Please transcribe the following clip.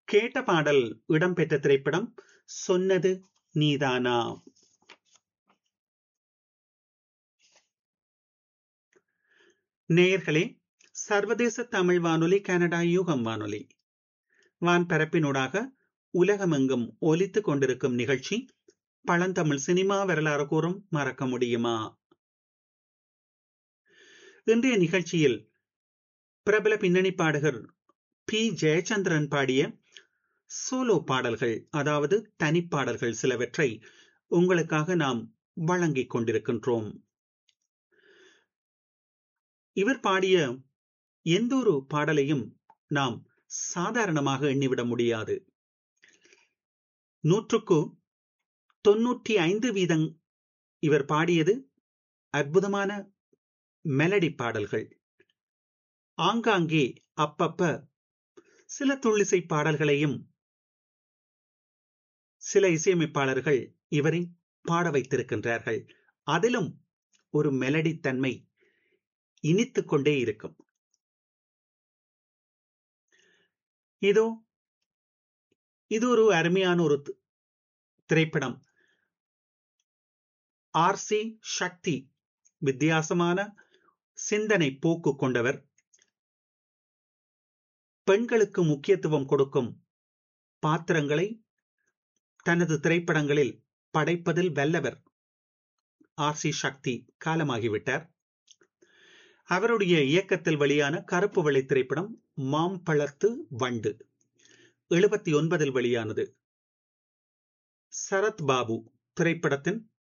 கேட்ட பாடல் இடம்பெற்ற திரைப்படம் சொன்னது நீதானா நேயர்களே சர்வதேச தமிழ் வானொலி கனடா யூகம் வானொலி வான்பரப்பினூடாக உலகமெங்கும் ஒலித்துக் கொண்டிருக்கும் நிகழ்ச்சி பழந்தமிழ் சினிமா வரலாறு கூறும் மறக்க முடியுமா இன்றைய நிகழ்ச்சியில் பிரபல பின்னணி பாடகர் பி ஜெயச்சந்திரன் பாடிய சோலோ பாடல்கள் அதாவது தனிப்பாடல்கள் சிலவற்றை உங்களுக்காக நாம் வழங்கிக் கொண்டிருக்கின்றோம் இவர் பாடிய எந்த ஒரு பாடலையும் நாம் சாதாரணமாக எண்ணிவிட முடியாது நூற்றுக்கு தொன்னூற்றி ஐந்து வீதம் இவர் பாடியது அற்புதமான மெலடி பாடல்கள் ஆங்காங்கே அப்பப்ப சில துள்ளிசை பாடல்களையும் சில இசையமைப்பாளர்கள் இவரை பாட வைத்திருக்கின்றார்கள் அதிலும் ஒரு மெலடி தன்மை இனித்துக் கொண்டே இருக்கும் இதோ இது ஒரு அருமையான ஒரு திரைப்படம் ஆர் சி சக்தி வித்தியாசமான சிந்தனை போக்கு கொண்டவர் பெண்களுக்கு முக்கியத்துவம் கொடுக்கும் பாத்திரங்களை தனது திரைப்படங்களில் படைப்பதில் வல்லவர் ஆர் சி சக்தி காலமாகிவிட்டார் அவருடைய இயக்கத்தில் வெளியான கருப்பு வெள்ளை திரைப்படம் மாம்பழத்து வண்டு எழுபத்தி ஒன்பதில் வெளியானது சரத் பாபு திரைப்படத்தின்